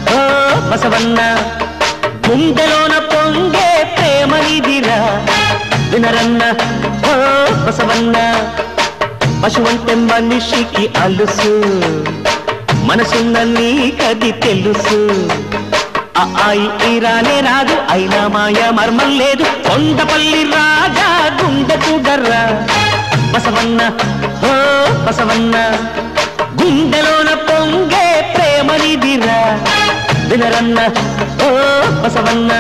ఓ బసవన్న గుండెలోన పొంగే ప్రేమనిదిరా వినరన్న ఓ బసవన్న పశువంటే మనిషికి అలుసు మనసున్న నీకది తెలుసు ఆ ఆయి ఈ రానే రాదు అయినా మాయ మర్మం లేదు కొండపల్లి రాజా గుండె చూడర్రా బసవన్న ఓ బసవన్న గుండెలోన పొంగే ప్రేమనిదిరా వినరన్న ఓ బసవన్న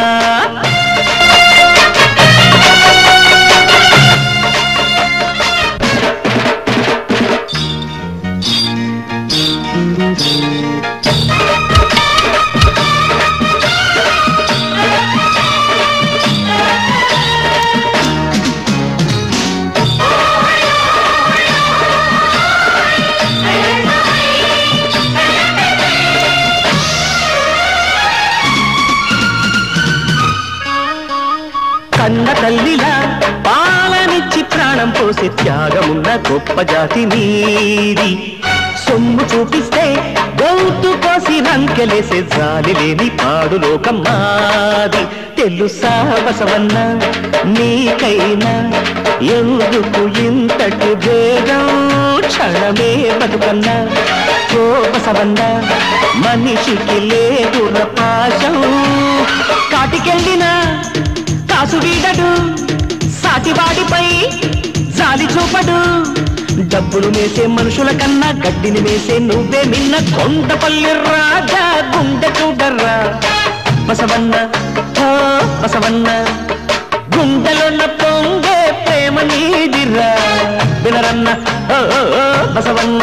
కన్న తల్లిలా పాలనిచ్చి ప్రాణం పోసే త్యాగమున్న గొప్ప జాతి నీది సొమ్ము చూపిస్తే గౌతు కోసి రంకెలేసే జాలి లేని పాడు లోకం మాది తెలుసా బసవన్న నీకైనా ఎందుకు ఇంతటి భేదం క్షణమే బతుకన్నా ఓ బసవన్న మనిషికి లేదుర పాశం కాటికెళ్ళినా కాసు వీడడు సాటివాడిపై జాలి చూపడు డబ్బులు మేసే మనుషుల కన్నా గడ్డిని వేసే నువ్వే మిన్న కొండపల్లి రాజా గుండె చూడర్రా బసవన్న ఓ బసవన్న గుండెలున్న పొంగే ప్రేమ నీదిరా వినరన్న ఓ ఓ, ఓ, బసవన్న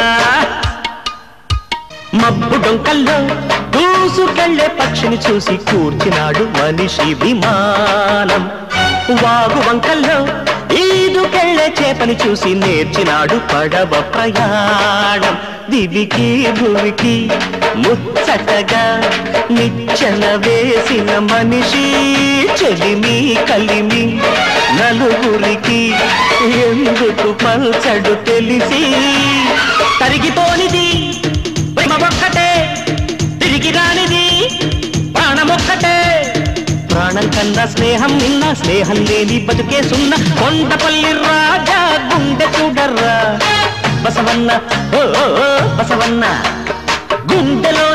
మబ్బు డొంకల్లో దూసుకెళ్లే పక్షిని చూసి కూర్చినాడు మనిషి విమానం వాగు వంకల్లో ఈదుకెళ్లే చేపని చూసి నేర్చినాడు పడవ ప్రయాణం దివికి భూమికి ముచ్చటగా నిచ్చెన వేసిన మనిషి చెలిమి కలిమి నలుగురికి ఎందుకు పల్చడు తెలిసి తరిగిపోనిది ప్రేమ ఒక్కటే తిరిగి రానిది ప్రాణమొక్కటే ప్రాణం కన్నా స్నేహం నిన్న స్నేహం లేని బతుకే సున్న కొండపల్లి రాజా గుండె చూడర్రా బసవన్న ఓ ఓ, ఓ, బసవన్న గుండెలో